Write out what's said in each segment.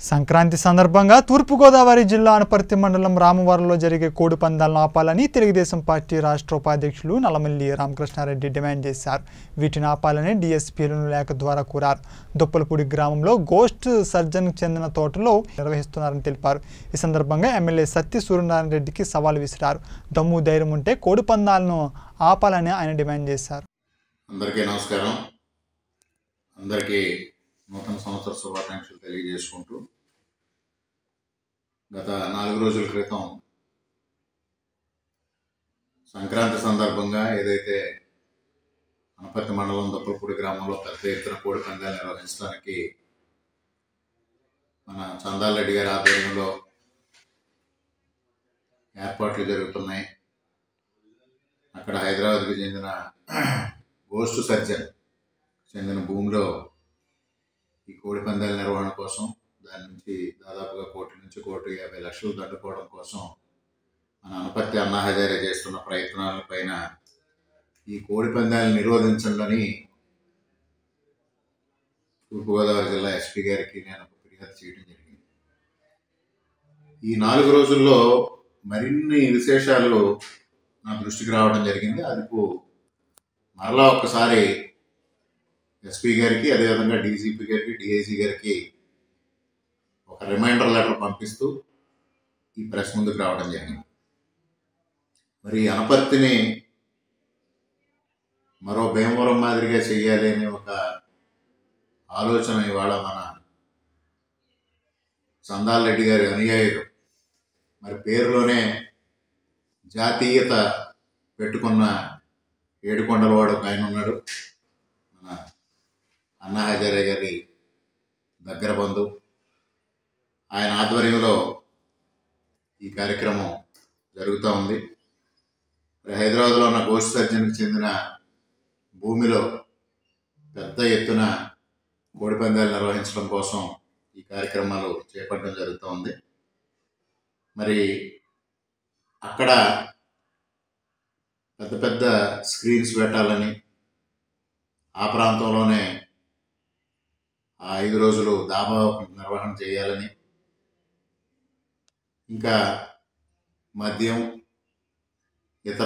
సంక్రాంతి సందర్భంగా తూర్పుగోదావరి జిల్లా అనపర్తి మండలం రామవరంలో జరిగే కోడి పందాలను ఆపాలని తెలుగుదేశం పార్టీ రాష్ట్ర ఉపాధ్యక్షులు నల్లమల్లి రామకృష్ణారెడ్డి డిమాండ్ చేశారు వీటిని ఆపాలని డీఎస్పీలను లేఖ ద్వారా కోరారు దుప్పలపూడి గ్రామంలో గోస్ట్ సర్జన్కు చెందిన తోటలో నిర్వహిస్తున్నారని తెలిపారు ఈ సందర్భంగా ఎమ్మెల్యే సత్య సూర్యనారాయణ రెడ్డికి సవాల్ విసిరారు దమ్ము ధైర్యం ఉంటే కోడి పందాలను ఆపాలని ఆయన డిమాండ్ చేశారు అందరికీ నమస్కారం అందరికీ నూతన సంవత్సర శుభాకాంక్షలు తెలియజేసుకుంటూ గత నాలుగు రోజుల క్రితం సంక్రాంతి సందర్భంగా ఏదైతే అనపర్తి మండలం దొప్పలపూడి గ్రామంలో పెద్ద ఎత్తున కోడి పందాలు నిర్వహించడానికి మన చందాలరెడ్డి గారి ఆధ్వర్యంలో ఏర్పాట్లు జరుగుతున్నాయి అక్కడ హైదరాబాద్కి చెందిన గోస్ట్ సర్జన్ చెందిన భూమిలో ఈ కోడి పందాల నిర్వహణ కోసం దాని నుంచి దాదాపుగా కోటి నుంచి కోటి యాభై లక్షలు దండుకోవడం కోసం మన అనపత్తి అన్నా హజారే చేస్తున్న ప్రయత్నాలపైన ఈ కోడి పందాలను నిరోధించండి తూర్పుగోదావరి జిల్లా ఎస్పీ గారికి నేను ఒక ఫిర్యాదు చేయడం జరిగింది ఈ నాలుగు రోజుల్లో మరిన్ని విశేషాలు నా దృష్టికి రావడం జరిగింది అందుకు మరలా ఒక్కసారి ఎస్పీ గారికి అదేవిధంగా డీజీపీ గారికి డిఐజీ గారికి ఒక రిమైండర్ లెటర్ పంపిస్తూ ఈ ప్రెస్ ముందుకు రావడం జరిగింది మరి అనపర్తిని మరో భీమవరం మాదిరిగా చేయాలి అనే ఒక ఆలోచన ఇవాళ మన చందాల్ రెడ్డి గారి అనుయాయులు మరి పేరులోనే జాతీయత పెట్టుకున్న ఏడుకొండలవాడు ఒక ఆయన ఉన్నాడు మన అన్నా హజారే గారి దగ్గర బంధు ఆయన ఆధ్వర్యంలో ఈ కార్యక్రమం జరుగుతూ ఉంది మరి హైదరాబాద్లో ఉన్న గోష్ఠ సర్జన్కి చెందిన భూమిలో పెద్ద ఎత్తున కోడి పందాలు నిర్వహించడం కోసం ఈ కార్యక్రమాలు చేపట్టడం జరుగుతూ ఉంది మరి అక్కడ పెద్ద పెద్ద స్క్రీన్స్ పెట్టాలని ఆ ప్రాంతంలోనే ఆ ఐదు రోజులు దాబా నిర్వహణ చేయాలని ఇంకా మద్యం ఇతర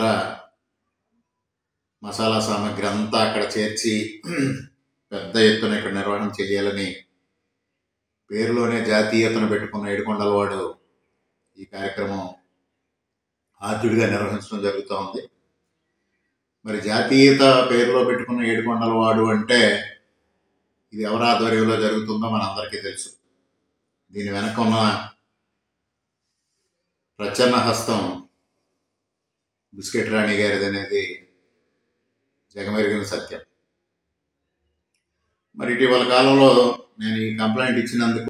మసాలా సామాగ్రి అంతా అక్కడ చేర్చి పెద్ద ఎత్తున ఇక్కడ నిర్వహణ చేయాలని పేరులోనే జాతీయతను పెట్టుకున్న ఏడుకొండలవాడు ఈ కార్యక్రమం ఆద్యుడిగా నిర్వహించడం జరుగుతూ ఉంది మరి జాతీయత పేరులో పెట్టుకున్న ఏడుకొండలవాడు అంటే ఇది ఎవరి ఆధ్వర్యంలో జరుగుతుందో మనందరికీ తెలుసు దీని వెనక ఉన్న ప్రచన్న హస్తం బిస్కెట్ రాణి గారిది అనేది జగమెరిగిన సత్యం మరి ఇటీవల కాలంలో నేను ఈ కంప్లైంట్ ఇచ్చినందుకు